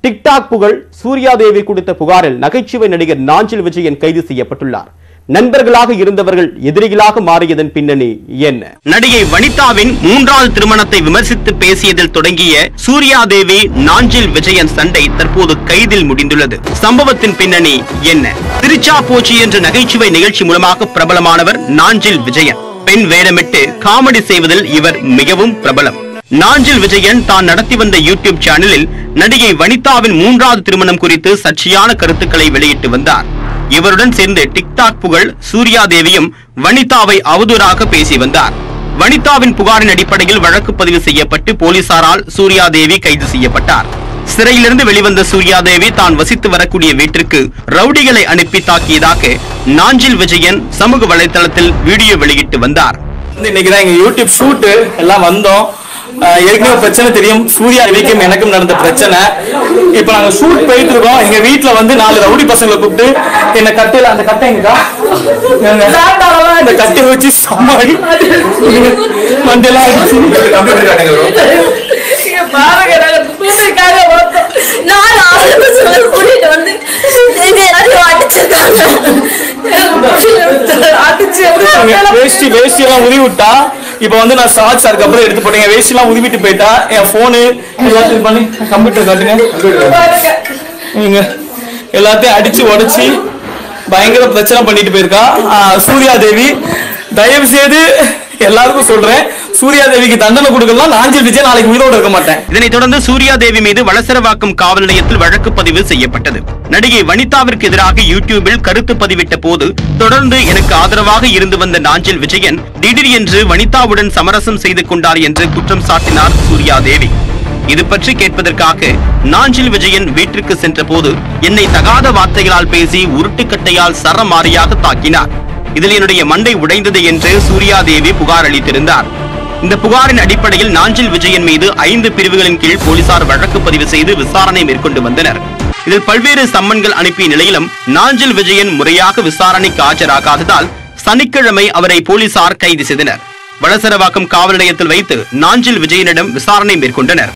TikTok புகழ் சூர்யாதேவி கொடுத்த புகாரில் நகைச்சுவை நடிகர் நாஞ்சில் விஜயன் கைது செய்யப்பட்டுள்ளார் நண்பர்களாக இருந்தவர்கள் எதிரிகளாக மாறியதன் பின்னணி என்ன நடிகை வனிதாவின் மூன்றாவது திருமணத்தை விமர்சித்து பேசியதில் தொடங்கிய சூர்யாதேவி நாஞ்சில் விஜயன் சண்டை தற்போது கைதில் முடிந்துள்ளது சம்பவத்தின் பின்னணி என்ன திருச்சா போச்சி என்ற நகைச்சுவை நிகழ்ச்சி மூலமாக பிரபலமானவர் நாஞ்சில் விஜயன் பெண் வேடமிட்டு காமெடி செய்வதில் இவர் மிகவும் பிரபலம் நாஞ்சில் விஜயன் தான் நடத்தி வந்த யூடியூப் சேனலில் நடிகை வனிதாவின் மூன்றாவது திருமணம் குறித்து சர்ச்சையான கருத்துக்களை வெளியிட்டு வந்தார் இவருடன் சேர்ந்து டிக்டாக் புகழ் சூர்யா தேவியும் வனிதாவை அவதூறாக பேசி வந்தார் வனிதாவின் புகாரின் அடிப்படையில் வழக்கு பதிவு செய்யப்பட்டு போலீசாரால் சூர்யா தேவி கைது செய்யப்பட்டார் சிறையிலிருந்து வெளிவந்த சூர்யா தேவி தான் வசித்து வரக்கூடிய வீட்டிற்கு ரவுடிகளை அனுப்பி தாக்கியதாக நாஞ்சில் விஜயன் சமூக வலைதளத்தில் வீடியோ வெளியிட்டு வந்தார் வந்து இன்னைக்கு தான் எங்க யூடியூப் ஷூட் எல்லாம் வந்தோம் அஹ் ஏற்கனவே பிரச்சனை தெரியும் சூர்யா ரவிக்கும் எனக்கும் நடந்த பிரச்சனை இப்ப நாங்க ஷூட் போயிட்டு இருக்கோம் எங்க வீட்ல வந்து நாலு ரவுடி பசங்களை கூப்பிட்டு என்ன கட்டையில அந்த கட்டை எங்கக்கா எங்க? இந்த கட்டை வச்சு சமாளி மண்டெல்லாம் அடிச்சு இங்க பாருங்க, நாங்க கூப்பிட்டுருக்காங்க மொத்தம். நாலு ஆம்பளை பசங்களை கூட்டிட்டு வந்து எங்க எல்லாரையும் அடிச்சிருக்காங்க. அடிச்சு அப்படியே வேஷ்டி வேஷ்டி எல்லாம் உருவி விட்டா இப்ப வந்து நான் ஷார்ட்ஸ் அதுக்கப்புறம் எடுத்து போட்டேன் வேஷ்டி எல்லாம் உருவிட்டு போயிட்டா என் போனு எல்லாத்தையும் பண்ணி கம்ப்யூட்டர் காட்டுங்க பாருங்க. இவங்க எல்லாத்தையும் அடிச்சு உடைச்சு பயங்கர பிரச்சனை பண்ணிட்டு போயிருக்கா ஆஹ் சூர்யா தேவி தயவு செய்து எல்லாருக்கும் சொல்றேன் சூர்யா தேவிக்கு தண்டனை கொடுக்கலாம் நாஞ்சில் விஜய் நாளைக்கு உயிரோடு இருக்க மாட்டேன் இதனைத் தொடர்ந்து சூர்யா தேவி மீது வளசரவாக்கம் காவல் நிலையத்தில் வழக்கு பதிவு செய்யப்பட்டது நடிகை வனிதாவிற்கு எதிராக யூடியூபில் கருத்து பதிவிட்ட போது தொடர்ந்து எனக்கு ஆதரவாக இருந்து வந்த நாஞ்சில் விஜயன் திடீர் என்று வனிதாவுடன் சமரசம் செய்து கொண்டார் என்று குற்றம் சாட்டினார் சூர்யா தேவி இது பற்றி கேட்பதற்காக நாஞ்சில் விஜயன் வீட்டிற்கு சென்ற போது என்னை தகாத வார்த்தைகளால் பேசி உருட்டுக்கட்டையால் சரமாரியாக தாக்கினார் இதில் என்னுடைய மண்டை உடைந்தது என்று சூர்யா தேவி புகார் அளித்திருந்தார் இந்த புகாரின் அடிப்படையில் நாஞ்சில் விஜயன் மீது ஐந்து பிரிவுகளின் கீழ் போலீசார் வழக்கு பதிவு செய்து விசாரணை மேற்கொண்டு வந்தனர் இதில் பல்வேறு சம்மன்கள் அனுப்பிய நிலையிலும் நாஞ்சில் விஜயன் முறையாக விசாரணைக்கு ஆஜராகாததால் சனிக்கிழமை அவரை போலீசார் கைது செய்தனர் வளசரவாக்கம் காவல் நிலையத்தில் வைத்து நாஞ்சில் விஜயனிடம் விசாரணை மேற்கொண்டனர்